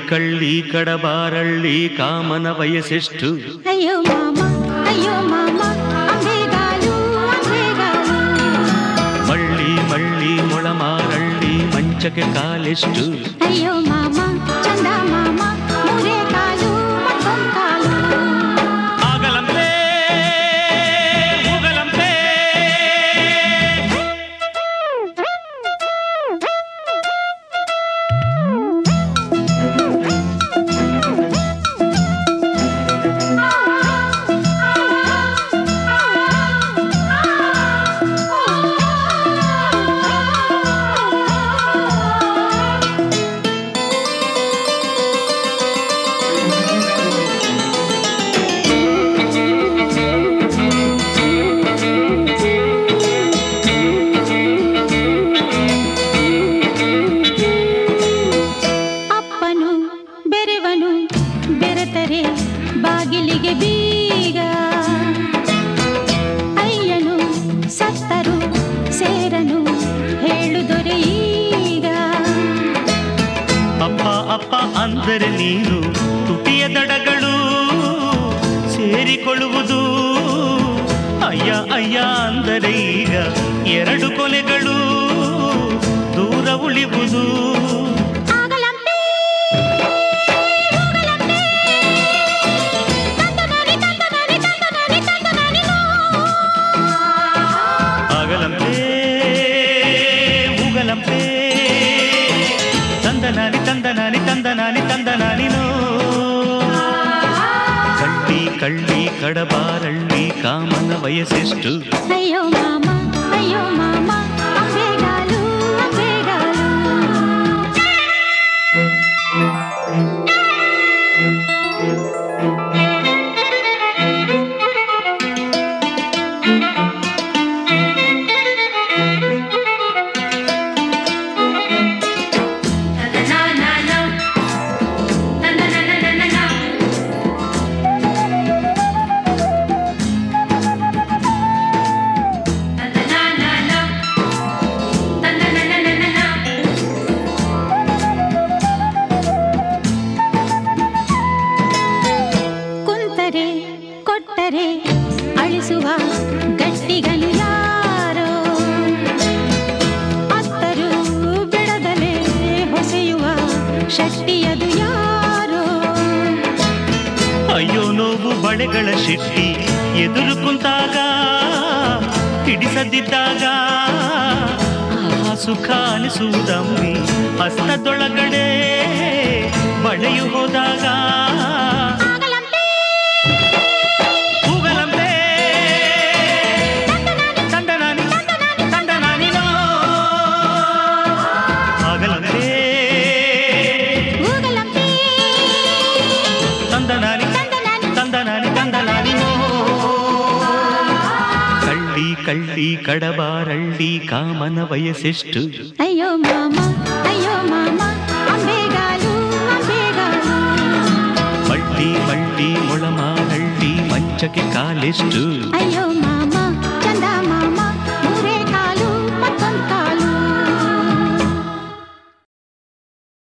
ಕಳ್ಳಿ ಕಡಬಾರಳ್ಳಿ ಕಾಮನ ವಯಸ್ಸೆಷ್ಟು ಅಯ್ಯೋ ಮಾಮ ಅಯ್ಯೋ ಮಾಮ ಅಂಬೆಗಾಲು ಅಂಬೆಗಾಲು ಮಳ್ಳಿ ಮಳ್ಳಿ ಮೊಳಮಾರಳ್ಳಿ ಮಂಚಕ್ಕೆ ಕಾಲೆಷ್ಟು ಅಯ್ಯೋ ಮಾಮ ಚಂದ ಮಾಮ ಮೂರೇ ಕಾಲು ಮತ್ತೊಂದ್ ಕಾಲು ಆಗಲಂತೆ ಹೋಗಲಂತೆ ಅಪ್ಪನು ಬೆರೆವನು ಬೆರೆತರೆ ಬಾಗಿಲಿಗೆ ಬೀಗ ಅಯ್ಯನು ಸತ್ತರು ಸೇರನು ಹೇಳುದೊರೆ ಈಗ ಅಪ್ಪ ಅಪ್ಪ ಅಂದರೆ ನೀನು ತುಟಿಯ ದಡಗಳು ಸೇರಿಕೊಳ್ಳುವುದು ಅಯ್ಯ ಅಯ್ಯ ಅಂದರೆ ಈಗ ಎರಡು ಕೊನೆಗಳು ದೂರ ಉಳಿವುದು ಆಗಲಂತೆ ಹೋಗಲಂತೆ ತಂದನಾನಿ ತಂದನಾನಿ ತಂದನಾನಿ ತಂದನಾನಿ ನೋ. ಆಗಲಂತೆ ಉಗಲಂತೆ ತಂದನಾನಿ ತಂದನಾನಿ ತಂದನಾನಿ ತಂದನಾನಿನೋ ಕಳ್ಳಿ ಕಳ್ಳಿ ಕಡಬಾರಳ್ಳಿ ಕಾಮನ ವಯಸ್ಸೆಷ್ಟು ಅಯ್ಯೋ ಮಾಮ ಅಯ್ಯೋ ಮಾಮ ಅಂಬೆಗಾಲು ಅಂಬೆಗಾಲು ಕುಂತರೆ ಕೊಟ್ಟರೆ ಅಳಿಸುವ ಗಟ್ಟಿಗನು ಯಾರೋ ಅತ್ತರು ಬಿಡದಲೆ ಹೊಸೆಯುವ ಶಕ್ತಿಯದು ಯಾರೋ ಅಯ್ಯೋ ನೋವು ಬಳೆಗಳ ಶಿಟ್ಟಿ ಎದುರು ಕುಂತಾಗ ಹಿಡಿಸದಿದ್ದಾಗ ಆ ಸುಖ ಅನಿಸುವುದಮ್ಮಿ ಹಸ್ತದೊಳಗಡೆ ಬಳೆಯು ಹೋದಾಗ ಆಗಲಂತೆ ಹೂಗಲಂತೆ ತಂದನಾನಿ ತಂದನಾನಿನೋ ಆಗಲಂತೆ ಹೋಗಲಂತೆ ತಂದನಾನಿ ತಂದನಾನಿ ತಂದನಾನಿ ತಂದನಾನಿನೋ ಕಳ್ಳಿ ಕಳ್ಳಿ ಕಡಬಾರಳ್ಳಿ ಕಾಮನ ವಯಸ್ಸೆಷ್ಟು ಅಯ್ಯೋ ಮಾಮ ಅಯ್ಯೋ ಮಾಮ ಅಂಬೆಗಾಲು ಅಂಬೆಗಾಲು ಮಳ್ಳಿ ಮಳ್ಳಿ ಮೊಳಮಾರಳ್ಳಿ ಮಂಚಕ್ಕೆ ಕಾಲೆಷ್ಟು ಅಯ್ಯೋ ಮಾಮ